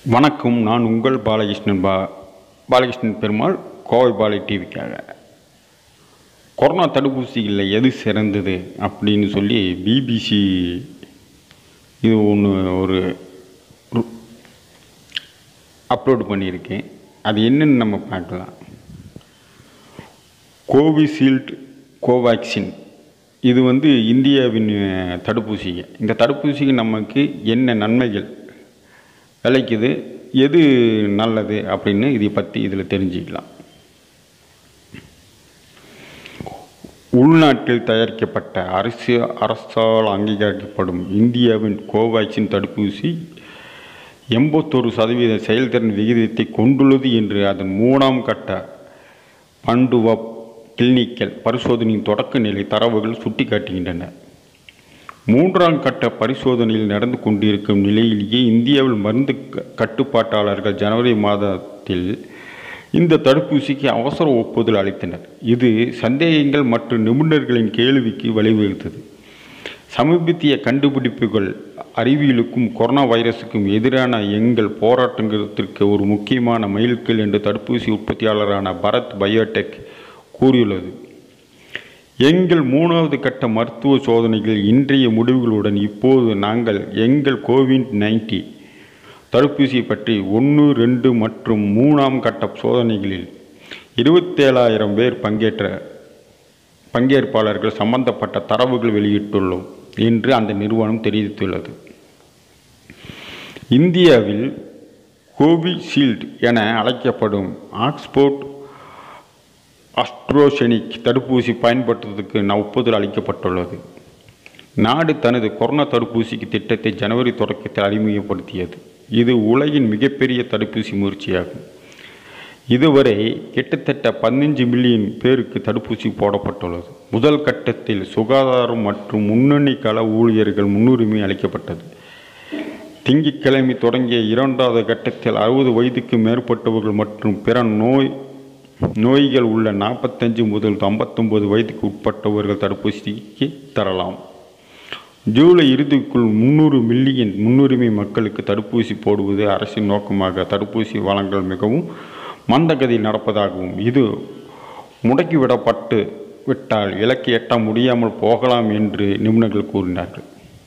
வணக்கம் நான் உங்கள் பாலகிருஷ்ணன் பா பாலகிருஷ்ணன் பெருமாள் கோவை பாலை டிவிக்காக கொரோனா தடுப்பூசிகளில் எது சிறந்தது அப்படின்னு சொல்லி பிபிசி இது ஒன்று ஒரு அப்லோட் பண்ணியிருக்கேன் அது என்னன்னு நம்ம பார்க்கலாம் கோவிஷீல்டு கோவேக்சின் இது வந்து இந்தியாவின் அஹ், தடுப்பூசிங்க இந்த தடுப்பூசிக்கு நமக்கு என்ன நன்மைகள் விளைக்குது எது நல்லது அப்படின்னு இதை பற்றி இதில் தெரிஞ்சுக்கலாம் உள்நாட்டில் தயாரிக்கப்பட்ட அரசு அரசால் அங்கீகரிக்கப்படும் இந்தியாவின் கோவேக்சின் தடுப்பூசி எண்பத்தொரு சதவீத செயல்திறன் விகிதத்தை கொண்டுள்ளது என்று அதன் மூணாம் கட்ட பண்டுவப் கிளினிக்கல் பரிசோதனையின் தொடக்க நிலை தரவுகள் சுட்டிக்காட்டுகின்றன மூன்றாம் கட்ட பரிசோதனையில் நடந்து கொண்டிருக்கும் நிலையிலேயே இந்தியாவில் மருந்து க- கட்டுப்பாட்டாளர்கள் ஜனவரி மாதத்தில் இந்த தடுப்பூசிக்கு அவசர ஒப்புதல் அளித்தனர் இது சந்தேகங்கள் மற்றும் நிபுணர்களின் கேள்விக்கு வழிவகுத்தது சமீபத்திய கண்டுபிடிப்புகள் அறிவியலுக்கும் கொரோனா வைரஸுக்கும் எதிரான எங்கள் போராட்டத்திற்கு ஒரு முக்கியமான மைல்கல் என்று தடுப்பூசி உற்பத்தியாளரான பரத் பயோடெக் கூறியுள்ளது எங்கள் மூணாவது கட்ட மருத்துவ சோதனைகள் இன்றைய முடிவுகளுடன் இப்போது நாங்கள் எங்கள் கோவிட் நைன்டி தடுப்பூசி பற்றி ஒன்று ரெண்டு மற்றும் மூணாம் கட்ட சோதனைகளில் இருபத்தேழாயிரம் பேர் பங்கேற்ற பங்கேற்பாளர்கள் சம்பந்தப்பட்ட தரவுகள் வெளியிட்டுள்ளோம் என்று அந்த நிறுவனம் தெரிவித்துள்ளது இந்தியாவில் கோவிஷீல்டு என அழைக்கப்படும் ஆக்ஸ்போர்ட் அஸ்ட்ரோசெனிக் தடுப்பூசி பயன்படுத்துவதற்கு ந- ஒப்புதல் அளிக்கப்பட்டுள்ளது நாடு தனது கொரோனா தடுப்பூசிக்கு திட்டத்தை ஜனவரி தொடக்கத்தில் அறிமுகப்படுத்தியது இது உலகின் மிகப்பெரிய தடுப்பூசி முயற்சியாகும் இதுவரை கிட்டத்தட்ட பதினஞ்சு மில்லியன் பேருக்கு தடுப்பூசி போடப்பட்டுள்ளது முதல் கட்டத்தில் சுகாதாரம் மற்றும் முன்னணி கள ஊழியர்கள் முன்னுரிமை அளிக்கப்பட்டது திங்கட்கிழமை தொடங்கிய இரண்டாவது கட்டத்தில் அறுபது வயதுக்கு மேற்பட்டவர்கள் மற்றும் பிற நோய் நோய்கள் உள்ள நாற்பத்தஞ்சு முதல் ஐம்பத்தொம்பது வயதுக்கு உட்பட்டவர்கள் தடுப்பூசிக்கு தரலாம் ஜூலை இறுதிக்குள் முந்நூறு மில்லியன் முன்னுரிமை மக்களுக்கு தடுப்பூசி போடுவது அரசின் நோக்கமாக தடுப்பூசி வழங்கல் மிகவும் மந்தகதியில் நடப்பதாகவும் இது முடக்கிவிடப்பட்டு விட்டால் இலக்கை எட்ட முடியாமல் போகலாம் என்று நிபுணர்கள் கூறினார்கள்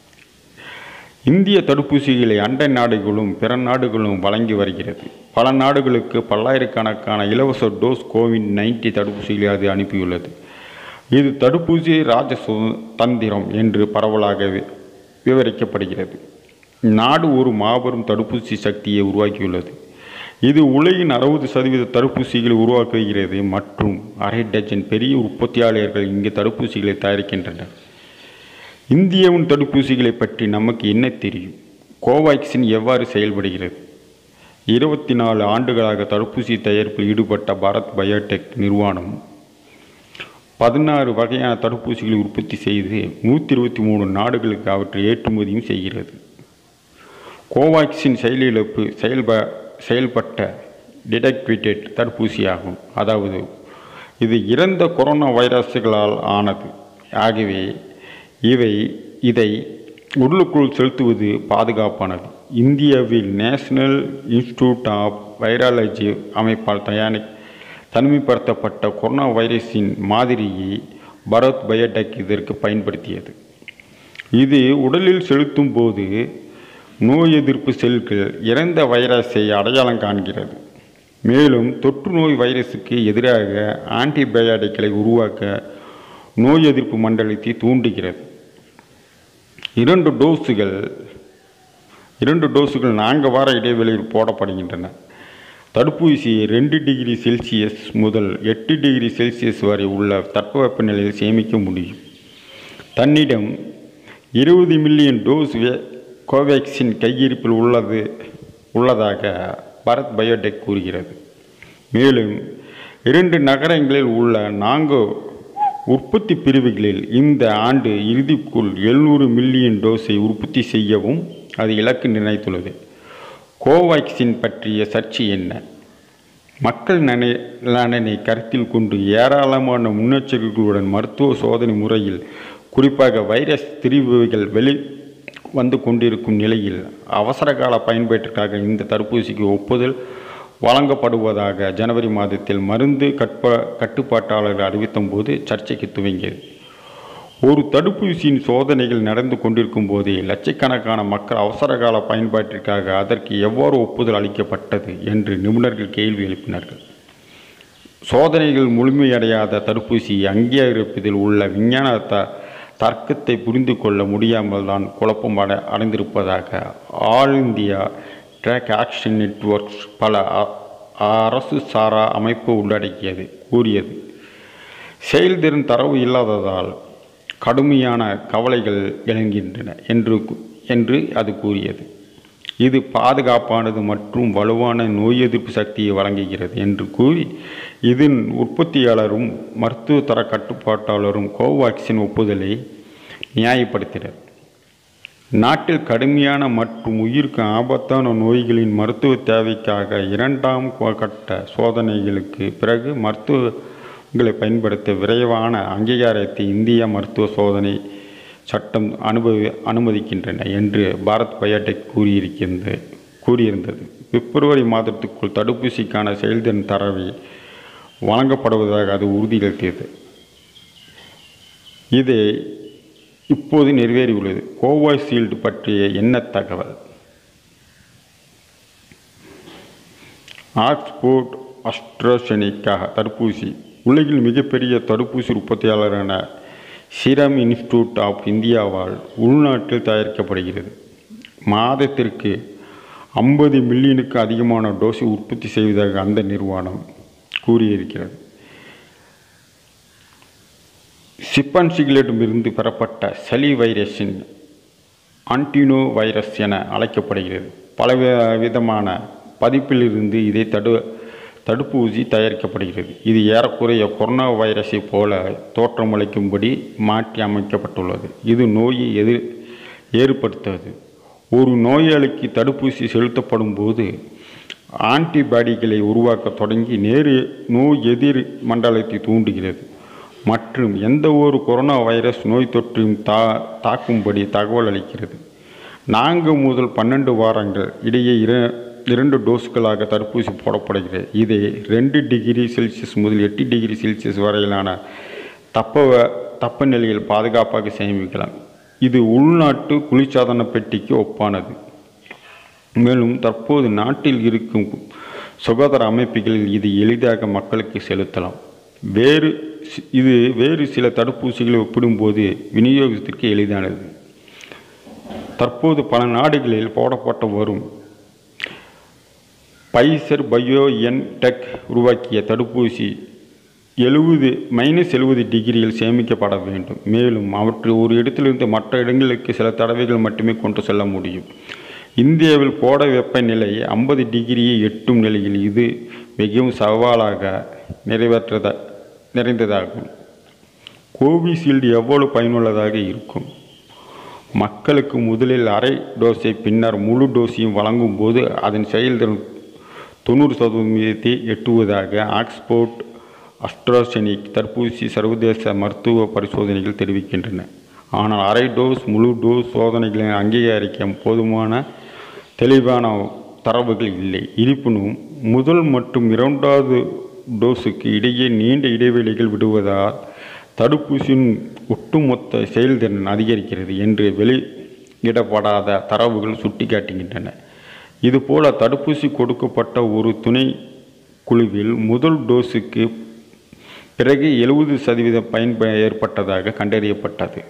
இந்திய தடுப்பூசிகளை அண்டை நாடுகளும் பிற நாடுகளும் வழங்கி வருகிறது பல நாடுகளுக்கு பல்லாயிரக்கணக்கான இலவச டோஸ் கோவிட் நைன்டி தடுப்பூசிகளை அது அனுப்பியுள்ளது இது தடுப்பூசி ராஜ சு- தந்திரம் என்று பரவலாக வி- விவரிக்கப்படுகிறது நாடு ஒரு மாபெரும் தடுப்பூசி சக்தியை உருவாக்கியுள்ளது இது உலகின் அறுபது சதவீத தடுப்பூசிகளை உருவாக்குகிறது மற்றும் அரை டஜன் பெரிய உற்பத்தியாளர்கள் இங்கு தடுப்பூசிகளை தயாரிக்கின்றனர் இந்தியாவின் தடுப்பூசிகளை பற்றி நமக்கு என்ன தெரியும் கோவேக்சின் எவ்வாறு செயல்படுகிறது இருபத்தி நாலு ஆண்டுகளாக தடுப்பூசி தயாரிப்பில் ஈடுபட்ட பாரத் பயோடெக் நிறுவனம் பதினாறு வகையான தடுப்பூசிகளை உற்பத்தி செய்து நூற்றி இருபத்தி மூணு நாடுகளுக்கு அவற்றை ஏற்றுமதியும் செய்கிறது கோவாக்சின் செயலிழப்பு செயல்ப செயல்பட்ட டிடெக்டிவேட்டட் தடுப்பூசியாகும் அதாவது இது இறந்த கொரோனா வைரஸுகளால் ஆனது ஆகவே இவை இதை உள்ளுக்குள் செலுத்துவது பாதுகாப்பானது இந்தியாவில் நேஷனல் இன்ஸ்டிடியூட் ஆஃப் வைராலஜி அமைப்பால் தயாரி தனிமைப்படுத்தப்பட்ட கொரோனா வைரஸின் மாதிரியை பரத் பயோடெக் இதற்கு பயன்படுத்தியது இது உடலில் செலுத்தும் போது நோய் எதிர்ப்பு செல்கள் இறந்த வைரஸை அடையாளம் காண்கிறது மேலும் தொற்று நோய் வைரஸுக்கு எதிராக ஆன்டிபயோட்டிக்களை உருவாக்க நோய் எதிர்ப்பு மண்டலத்தை தூண்டுகிறது இரண்டு டோஸுகள் இரண்டு டோஸுகள் நான்கு வார இடைவெளியில் போடப்படுகின்றன தடுப்பூசி ரெண்டு டிகிரி செல்சியஸ் முதல் எட்டு டிகிரி செல்சியஸ் வரை உள்ள தட்பவெப்பநிலையில் சேமிக்க முடியும் தன்னிடம் இருபது மில்லியன் டோஸ் வே- கோவேக்சின் கையிருப்பில் உள்ளது உள்ளதாக பாரத் பயோடெக் கூறுகிறது மேலும் இரண்டு நகரங்களில் உள்ள நான்கு உற்பத்தி பிரிவுகளில் இந்த ஆண்டு இறுதிக்குள் எழுநூறு மில்லியன் டோஸை உற்பத்தி செய்யவும் அது இலக்கு நிர்ணயித்துள்ளது கோவேக்சின் பற்றிய சர்ச்சை என்ன மக்கள் நனை நலனை கருத்தில் கொண்டு ஏராளமான முன்னெச்சரிக்கைகளுடன் மருத்துவ சோதனை முறையில் குறிப்பாக வைரஸ் திரிவுகள் வெளி வந்து கொண்டிருக்கும் நிலையில் அவசரகால பயன்பாட்டிற்காக இந்த தடுப்பூசிக்கு ஒப்புதல் வழங்கப்படுவதாக ஜனவரி மாதத்தில் மருந்து கட்ப கட்டுப்பாட்டாளர்கள் அறிவித்தபோது சர்ச்சைக்கு துவங்கியது ஒரு தடுப்பூசியின் சோதனைகள் நடந்து கொண்டிருக்கும் போதே லட்சக்கணக்கான மக்கள் அவசரகால பயன்பாட்டிற்காக அதற்கு எவ்வாறு ஒப்புதல் அளிக்கப்பட்டது என்று நிபுணர்கள் கேள்வி எழுப்பினார்கள் சோதனைகள் முழுமையடையாத தடுப்பூசியை அங்கீகரிப்பதில் உள்ள விஞ்ஞான த தர்க்கத்தை புரிந்து கொள்ள முடியாமல் தான் குழப்பம் அடை அடைந்திருப்பதாக all India drug action networks பல அ- அரசு சாரா அமைப்பு உள்ளடக்கியது கூறியது செயல்திறன் தரவு இல்லாததால் கடுமையான கவலைகள் எழுகின்றன என்று கு- என்று அது கூறியது இது பாதுகாப்பானது மற்றும் வலுவான நோய் எதிர்ப்பு சக்தியை வழங்குகிறது என்று கூறி இதன் உற்பத்தியாளரும் மருத்துவ தர கட்டுப்பாட்டாளரும் கோவாக்சின் ஒப்புதலை நியாயப்படுத்தினர் நாட்டில் கடுமையான மற்றும் உயிருக்கு ஆபத்தான நோய்களின் மருத்துவ தேவைக்காக இரண்டாம் க- கட்ட சோதனைகளுக்கு பிறகு மருத்துவங்களை பயன்படுத்த விரைவான அங்கீகாரத்தை இந்திய மருத்துவ சோதனை சட்டம் அனுபவி அனுமதிக்கின்றன என்று பாரத் பயோடெக் கூறியிருக்கிறது கூறியிருந்தது பிப்ரவரி மாதத்துக்குள் தடுப்பூசிக்கான செயல்திறன் தரவை வழங்கப்படுவதாக அது உறுதியளித்தது இது இப்போது நிறைவேறியுள்ளது கோவாஷீல்டு பற்றிய என்ன தகவல் ஆக்ஸ்போர்ட் அஸ்ட்ராசெனிக்கா தடுப்பூசி உலகில் மிகப்பெரிய தடுப்பூசி உற்பத்தியாளரான சீரம் இன்ஸ்டிடியூட் ஆஃப் இந்தியாவால் உள்நாட்டில் தயாரிக்கப்படுகிறது மாதத்திற்கு ஐம்பது மில்லியனுக்கு அதிகமான டோஸை உற்பத்தி செய்வதாக அந்த நிறுவனம் கூறியிருக்கிறது சிப்பன்சிகளிடமிருந்து பெறப்பட்ட சளி வைரஸின் ஆன்டினோ வைரஸ் என அழைக்கப்படுகிறது பல வி- விதமான பதிப்பிலிருந்து இதை தடு தடுப்பூசி தயாரிக்கப்படுகிறது இது ஏறக்குறைய கொரோனா வைரஸை போல தோற்றமளிக்கும்படி மாற்றி அமைக்கப்பட்டுள்ளது இது நோயை எதிர் ஏற்படுத்துவது ஒரு நோயாளிக்கு தடுப்பூசி செலுத்தப்படும் போது ஆன்டிபாடிகளை உருவாக்க தொடங்கி நேரு நோய் எதிர் மண்டலத்தை தூண்டுகிறது மற்றும் எந்த ஒரு கொரோனா வைரஸ் நோய் தொற்றையும் தா தாக்கும்படி தகவல் அளிக்கிறது நான்கு முதல் பன்னெண்டு வாரங்கள் இடையே இர இரண்டு டோஸ்களாக தடுப்பூசி போடப்படுகிறது இதை ரெண்டு டிகிரி செல்சியஸ் முதல் எட்டு டிகிரி செல்சியஸ் வரையிலான தப்ப தப்ப நிலையில் பாதுகாப்பாக சேமிக்கலாம் இது உள்நாட்டு குளிர்சாதன பெட்டிக்கு ஒப்பானது மேலும் தற்போது நாட்டில் இருக்கும் சுகாதார அமைப்புகளில் இது எளிதாக மக்களுக்கு செலுத்தலாம் வேறு சி- இது வேறு சில தடுப்பூசிகளை ஒப்பிடும்போது விநியோகத்திற்கு எளிதானது தற்போது பல நாடுகளில் போடப்பட்டு வரும் பைசர் பயோ என் டெக் உருவாக்கிய தடுப்பூசி எழுபது மைனஸ் எழுபது டிகிரியில் சேமிக்கப்பட வேண்டும் மேலும் அவற்றை ஒரு இடத்திலிருந்து மற்ற இடங்களுக்கு சில தடவைகள் மட்டுமே கொண்டு செல்ல முடியும் இந்தியாவில் கோடை வெப்பநிலை ஐம்பது டிகிரியை எட்டும் நிலையில் இது மிகவும் சவாலாக நிறைவேற்றத நிறைந்ததாகும் கோவிஷீல்டு எவ்வளவு பயனுள்ளதாக இருக்கும் மக்களுக்கு முதலில் அரை டோஸை பின்னர் முழு டோஸையும் வழங்கும் போது அதன் செயல்திறன் தொண்ணூறு சதவீதத்தை எட்டுவதாக ஆக்ஸ்போர்ட் அஸ்ட்ராசெனிக் தடுப்பூசி சர்வதேச மருத்துவ பரிசோதனைகள் தெரிவிக்கின்றன ஆனால் அரை டோஸ் முழு டோஸ் சோதனைகளை அங்கீகரிக்க போதுமான தெளிவான தரவுகள் இல்லை இருப்பினும் முதல் மற்றும் இரண்டாவது டோஸுக்கு இடையே நீண்ட இடைவெளிகள் விடுவதால் தடுப்பூசியின் ஒட்டுமொத்த செயல்திறன் அதிகரிக்கிறது என்று வெளியிடப்படாத தரவுகள் சுட்டிக்காட்டுகின்றன இதுபோல தடுப்பூசி கொடுக்கப்பட்ட ஒரு துணை குழுவில் முதல் டோஸுக்கு பிறகு எழுபது சதவீத பயன்ப ஏற்பட்டதாக கண்டறியப்பட்டது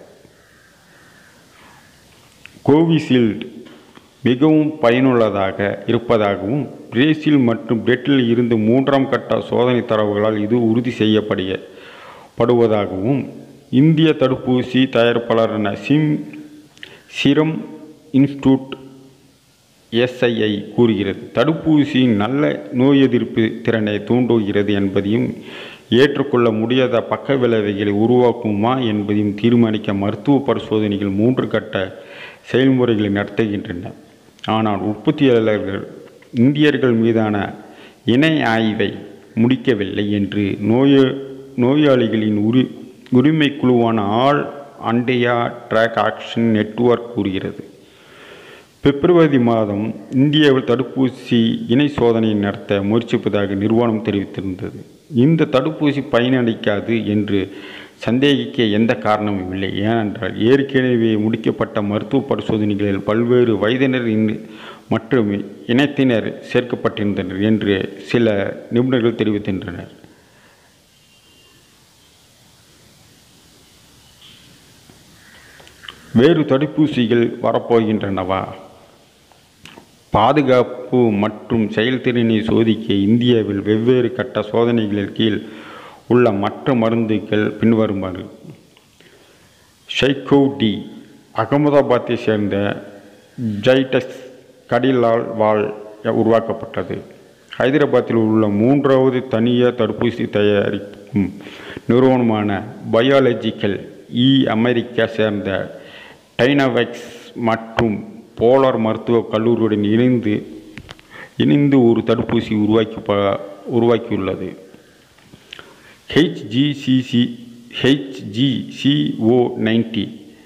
கோவிஷீல்டு மிகவும் பயனுள்ளதாக இருப்பதாகவும் பிரேசில் மற்றும் பிரிட்டனில் இருந்து மூன்றாம் கட்ட சோதனை தரவுகளால் இது உறுதி செய்யப்படிய படுவதாகவும் இந்திய தடுப்பூசி தயாரிப்பாளரான சிம் சிரம் இன்ஸ்டியூட் எஸ்ஐஐ கூறுகிறது தடுப்பூசி நல்ல நோய் எதிர்ப்பு திறனை தூண்டுகிறது என்பதையும் ஏற்றுக்கொள்ள முடியாத பக்க விளைவுகளை உருவாக்குமா என்பதையும் தீர்மானிக்க மருத்துவ பரிசோதனைகள் மூன்று கட்ட செயல்முறைகளை நடத்துகின்றன ஆனால் உற்பத்தியாளர்கள் இந்தியர்கள் மீதான இணை ஆய்வை முடிக்கவில்லை என்று நோய நோயாளிகளின் உரி உரிமை குழுவான all India drug action network கூறுகிறது பிப்ரவரி மாதம் இந்தியாவில் தடுப்பூசி இணை சோதனை நடத்த முயற்சிப்பதாக நிறுவனம் தெரிவித்திருந்தது இந்த தடுப்பூசி பயனளிக்காது என்று சந்தேகிக்க எந்த காரணமும் இல்லை ஏனென்றால் ஏற்கனவே முடிக்கப்பட்ட மருத்துவ பரிசோதனைகளில் பல்வேறு வயதினர் இந்த- மற்றும் இனத்தினர் சேர்க்கப்பட்டிருந்தனர் என்று சில நிபுணர்கள் தெரிவிக்கின்றனர் வேறு தடுப்பூசிகள் வரப்போகின்றனவா பாதுகாப்பு மற்றும் செயல்திறனை சோதிக்க இந்தியாவில் வெவ்வேறு கட்ட சோதனைகளின் கீழ் உள்ள மற்ற மருந்துகள் பின்வருமாறு ஷைகோ டி அகமதாபாத்தை சேர்ந்த ஜைடஸ் கடிலால் வால் உருவாக்கப்பட்டது ஹைதராபாத்தில் உள்ள மூன்றாவது தனியார் தடுப்பூசி தயாரிக்கும் நிறுவனமான பயாலஜிக்கல் இ அமெரிக்கா சேர்ந்த டைனவெக்ஸ் மற்றும் போலார் மருத்துவக் கல்லூரியுடன் இணைந்து இணைந்து ஒரு தடுப்பூசி உருவாக்கி ப- உருவாக்கியுள்ளது ஹெச்ஜிசிசி ஹெச்ஜிசிஓ நைன்டி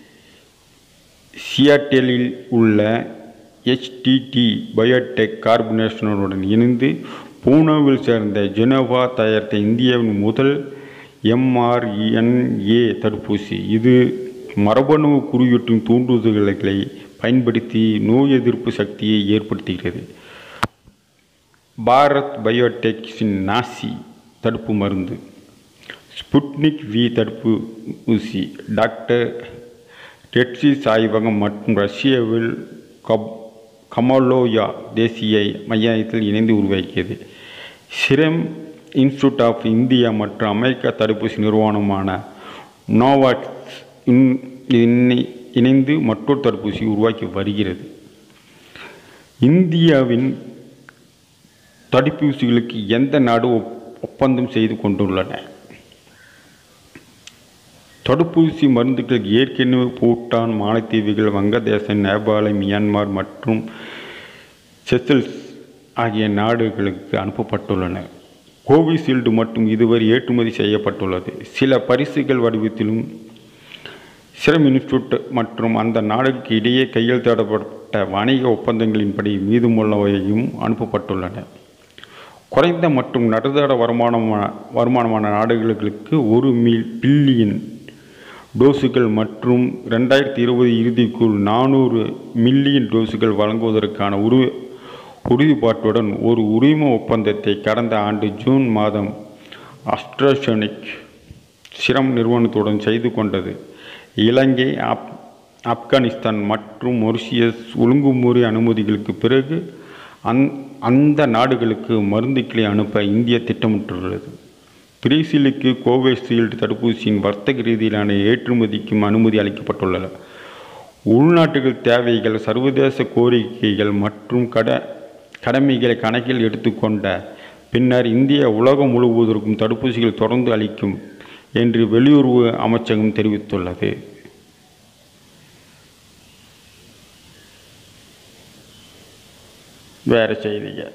சியாட்டலில் உள்ள HTT பயோடெக் கார்பனேஷனுடன் இணைந்து பூனோவில் சேர்ந்த ஜெனோவா தயாரித்த இந்தியாவின் முதல் எம்ஆர்என்ஏ தடுப்பூசி இது மரபணு குறியீட்டின் தூண்டுதல்களை பயன்படுத்தி நோய் எதிர்ப்பு சக்தியை ஏற்படுத்துகிறது பாரத் பயோடெக்ஸின் நாசி தடுப்பு மருந்து ஸ்புட்னிக் வி தடுப்பு ஊசி டாக்டர் டெட்சிஸ் ஆய்வகம் மற்றும் ரஷ்யாவில் கப் கமலோயா தேசிய மையத்தில் இணைந்து உருவாக்கியது சிரம் இன்ஸ்டியூட் ஆஃப் இந்தியா மற்றும் அமெரிக்கா தடுப்பூசி நிறுவனமான நோவாக்ஸ் இன்- இணை- இணைந்து மற்றொரு தடுப்பூசி உருவாக்கி வருகிறது இந்தியாவின் தடுப்பூசிகளுக்கு எந்த நாடு ஒப்- ஒப்பந்தம் செய்து கொண்டுள்ளன தடுப்பூசி மருந்துகள் ஏற்கனவே பூட்டான் மாலத்தீவுகள் வங்கதேசம் நேபாளம் மியான்மர் மற்றும் செசல்ஸ் ஆகிய நாடுகளுக்கு அனுப்பப்பட்டுள்ளன கோவிஷீல்டு மட்டும் இதுவரை ஏற்றுமதி செய்யப்பட்டுள்ளது சில பரிசுகள் வடிவத்திலும் சிரம் இன்ஸ்டியூட் மற்றும் அந்த நாடுகளுக்கு இடையே கையெழுத்திடப்பட்ட வணிக ஒப்பந்தங்களின்படி மீதமுள்ளவையும் அனுப்பப்பட்டுள்ளன குறைந்த மற்றும் நடுத்தர வருமானமான வருமானமான நாடுகளுக்கு ஒரு மில் பில்லியன் டோஸுகள் மற்றும் ரெண்டாயிரத்தி இருபது இறுதிக்குள் நானூறு மில்லியன் டோஸுகள் வழங்குவதற்கான உரு உறுதிப்பாட்டுடன் ஒரு உரிம ஒப்பந்தத்தை கடந்த ஆண்டு ஜூன் மாதம் அஸ்ட்ராசெனிக் சிரம் நிறுவனத்துடன் செய்து கொண்டது இலங்கை ஆப் ஆப்கானிஸ்தான் மற்றும் மொரிஷியஸ் ஒழுங்குமுறை அனுமதிகளுக்கு பிறகு அந் அந்த நாடுகளுக்கு மருந்துகளை அனுப்ப இந்தியா திட்டமிட்டுள்ளது பிரேசிலுக்கு கோவிஷீல்டு தடுப்பூசியின் வர்த்தக ரீதியிலான ஏற்றுமதிக்கும் அனுமதி அளிக்கப்பட்டுள்ளது உள்நாட்டுகள் தேவைகள் சர்வதேச கோரிக்கைகள் மற்றும் கட கடமைகளை கணக்கில் எடுத்துக்கொண்ட பின்னர் இந்தியா உலகம் முழுவதற்கும் தடுப்பூசிகள் தொடர்ந்து அளிக்கும் என்று வெளியுறவு அமைச்சகம் தெரிவித்துள்ளது வேறு செய்திகள்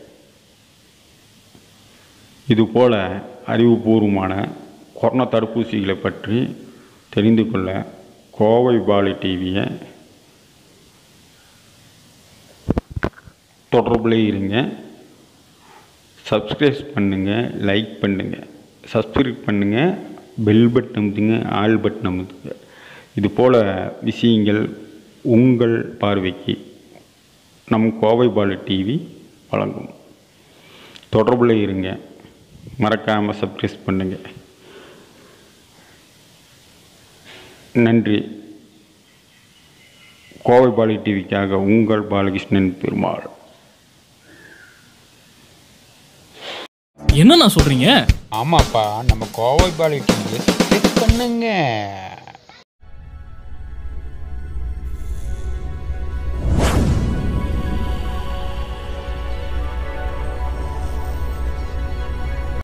இதுபோல அறிவுபூர்வமான கொரோனா தடுப்பூசிகளை பற்றி தெரிந்து கொள்ள கோவை பாலி டிவியை தொடர்புல இருங்க சப்ஸ்கிரைப் பண்ணுங்கள் லைக் பண்ணுங்கள் சப்ஸ்கிரைப் பண்ணுங்கள் பெல் பட்டன் அமுத்துங்க ஆல் பட்டன் அமுத்துங்க இது போல் விஷயங்கள் உங்கள் பார்வைக்கு நம் கோவை பாலு டிவி வழங்கும் தொடர்புல இருங்க மறக்காமல் சப்ஸ்கிரைப் பண்ணுங்கள் நன்றி கோவை பாலி டிவிக்காக உங்கள் பாலகிருஷ்ணன் பெருமாள் என்னண்ணா சொல்றீங்க ஆமாப்பா நம்ம கோவை பாலி டிவியை சப்ஸ்கிரைப் பண்ணுங்க